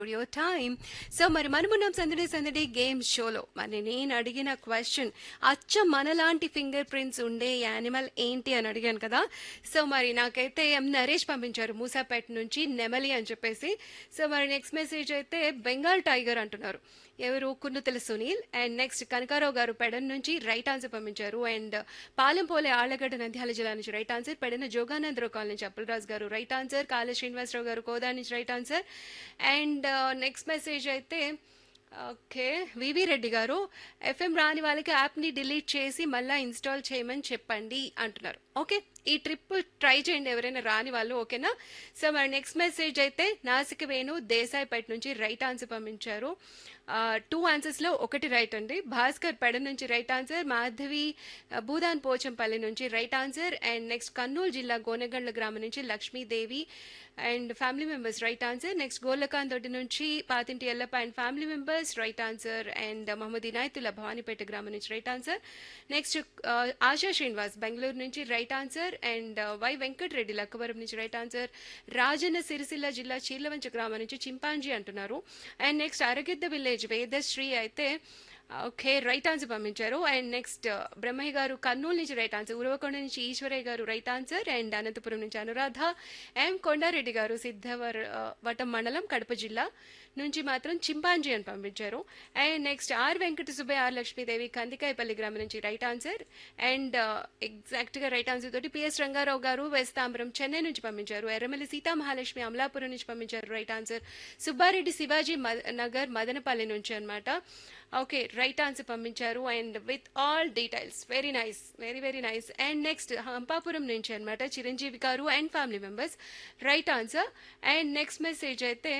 studio time so మరి మనమున్నాం సందడి సందడి గేమ్ షోలో మరి నేను అడిగిన క్వశ్చన్ అచ్చ మనలాంటి ఫింగర్ ప్రింట్స్ ఉండే యానిమల్ ఏంటి అని అడిగాను కదా సో మరి నాకైతే ఎం నరేష్ పంపించారు మూసాపేట నుంచి నెమలి అని చెప్పేసి సో మరి నెక్స్ట్ మెసేజ్ అయితే బెంగాల్ టైగర్ అంటున్నారు ఎవరు కున్నుతల సునీల్ అండ్ నెక్స్ట్ కనకారావు గారు పెడన్ నుంచి రైట్ ఆన్సర్ పంపించారు అండ్ పాలెంపోలే ఆళ్లగడ్డ నంద్యాల జిల్లా నుంచి right answer Pedana Joganandarao colony నుంచి అప్పలరాజు గారు రైట్ ఆన్సర్ కాళ శ్రీనివాసరావు గారు కోదా నుంచి right answer and next message అయితే ఓకే వివి రెడ్డి గారు ఎఫ్ఎం రాని వాళ్ళకి యాప్ని డిలీట్ చేసి మళ్ళీ ఇన్స్టాల్ చేయమని చెప్పండి అంటున్నారు ఓకే ఈ ట్రిప్ ట్రై చేయండి ఎవరైనా రాని వాళ్ళు ఓకేనా సో మరి నెక్స్ట్ మెసేజ్ అయితే నాసిక వేణు దేశాయిపేట నుంచి రైట్ ఆన్సర్ పంపించారు టూ ఆన్సర్స్లో ఒకటి రైట్ అండి భాస్కర్ పెడ నుంచి రైట్ ఆన్సర్ మాధవి ఆ, భూదాన్ పోచంపల్లి నుంచి right answer and next Kurnool జిల్లా గోనెగండ్ల గ్రామం నుంచి Lakshmidevi and family members right answer next Gorlakanth Doddi నుంచి Pathinti Yellappa and family members right answer and Mohammed Inayatullah Bhavanipet గ్రామం నుంచి right answer next Asha Srinivas Bengaluru నుంచి right answer and Y Venkatareddy Lakkavaram నుంచి రైట్ ఆన్సర్ రాజన్న సిరిసిల్ల జిల్లా చీర్లవంచ గ్రామం నుంచి చింపాంజీ అంటున్నారు and next Aragidda village Vedasri అయితే ఓకే రైట్ ఆన్సర్ పంపించారు అండ్ నెక్స్ట్ బ్రహ్మయ్య గారు కర్నూలు నుంచి రైట్ ఆన్సర్ ఉరవకొండ నుంచి ఈశ్వరయ్య గారు రైట్ ఆన్సర్ అండ్ అనంతపురం నుంచి అనురాధ ఎం కొండారెడ్డి గారు సిద్ధవర ఆ, వటం మండలం కడప జిల్లా నుంచి మాత్రం చింపాంజీ అని పంపించారు and next R Venkata Subbaiah R Lakshmidevi Kandikayapalli గ్రామం నుంచి రైట్ ఆన్సర్ అండ్ ఎగ్జాక్ట్గా రైట్ ఆన్సర్ తోటి పిఎస్ రంగారావు గారు వేస్తాంబరం చెన్నై నుంచి పంపించారు ఎర్రమల్లి సీతా మహాలక్ష్మి అమలాపురం నుంచి పంపించారు రైట్ ఆన్సర్ సుబ్బారెడ్డి శివాజీ మద- నగర్ మదనపల్లి నుంచి అన్నమాట ఓకే రైట్ ఆన్సర్ పంపించారు and with all details very nice very very nice and next Hampapuram నుంచి అన్నమాట Chiranjeevi garu and family members right answer and next message అయితే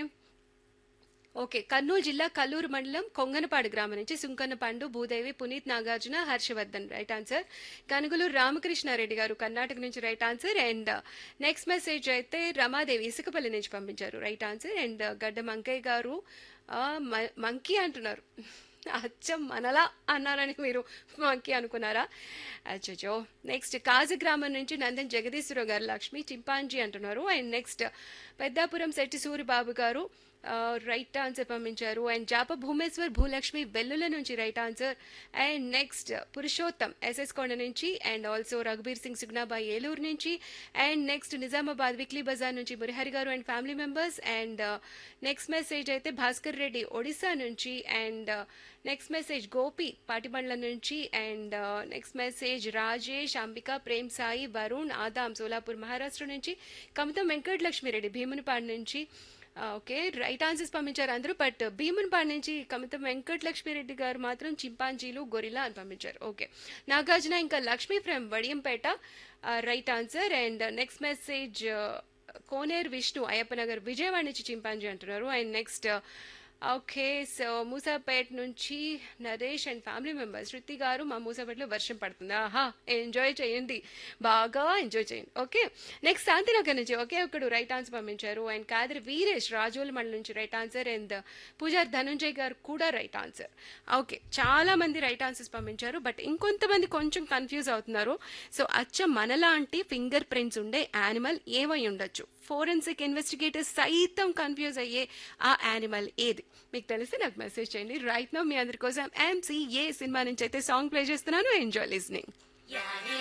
ఓకే కర్నూలు జిల్లా కల్లూరు మండలం కొంగనపాడు గ్రామం నుంచి సుంకన్న పండు భూదేవి పునీత్ నాగార్జున హర్షవర్ధన్ రైట్ ఆన్సర్ కనుగులూరు రామకృష్ణారెడ్డి గారు కర్ణాటక నుంచి right answer and next message అయితే రమాదేవి ఇసుకపల్లి నుంచి పంపించారు రైట్ ఆన్సర్ అండ్ గడ్డ మంకయ్య గారు ఆ, మ- మంకీ అంటున్నారు అచ్చం మనలా అన్నారని మీరు మంకీ అనుకున్నారా అచ్చో నెక్స్ట్ కాజు గ్రామం నుంచి నందన్ జగదీశ్వరరావు గారు లక్ష్మి చింపాంజీ అంటున్నారు and next Peddapuram Shetty Suribabu garu right answer పంపించారు అండ్ జాప భూమేశ్వర్ భూలక్ష్మి వెల్లుల నుంచి right answer and next Purushottam SS Konda నుంచి అండ్ ఆల్సో రఘుబీర్ సింగ్ సుగ్నాబాయి ఏలూరు నుంచి and next Nizamabad weekly bazaar నుంచి Murihari garu and family members and next message అయితే భాస్కర్ రెడ్డి ఒడిశా నుంచి and next message Gopi Patibandla నుంచి and next message Rajesh Ambika Prem Sai Varun Adam Solapur Maharashtra నుంచి కమతం వెంకట లక్ష్మిరెడ్డి భీమునిపాడు నుంచి ఓకే రైట్ ఆన్సర్స్ పంపించారు అందరూ బట్ భీమునిపాడు నుంచి కమితం వెంకట లక్ష్మిరెడ్డి గారు మాత్రం చింపాంజీలు గొరిలా అని పంపించారు ఓకే నాగార్జున ఇంకా Lakshmi from Vadiyampeta right answer and next message Koneru Vishnu Ayyappanagar Vijayawada నుంచి చింపాంజీ అంటున్నారు and next okay so Musapet నుంచి Naresh and family members Shruti garu మా మూసాపేటలో వర్షం పడుతుంది ఆహా ఎంజాయ్ చేయండి బాగా ఎంజాయ్ చేయండి ఓకే నెక్స్ట్ శాంతినగర్ నుంచి ఒకే ఒకడు రైట్ ఆన్సర్ పంపించారు అండ్ కాదరి వీరేష్ రాజోల మండలి నుంచి right answer and Pujar Dhanunjay garu కూడా రైట్ ఆన్సర్ ఓకే చాలా మంది రైట్ ఆన్సర్స్ పంపించారు బట్ ఇంకొంతమంది కొంచెం కన్ఫ్యూజ్ అవుతున్నారు సో అచ్చ మనలాంటి ఫింగర్ ప్రింట్స్ ఉండే యానిమల్ ఏమై ఉండొచ్చు ఫోరెన్సిక్ ఇన్వెస్టిగేటర్స్ సైతం కన్ఫ్యూజ్ అయ్యే ఆ యానిమల్ ఏది మీకు తెలిస్తే నాకు మెసేజ్ చేయండి రైట్ నో మీ అందరి కోసం ఎంసీఏ సినిమా నుంచి అయితే సాంగ్ ప్లే చేస్తున్నాను ఎంజాయ్ లిస్నింగ్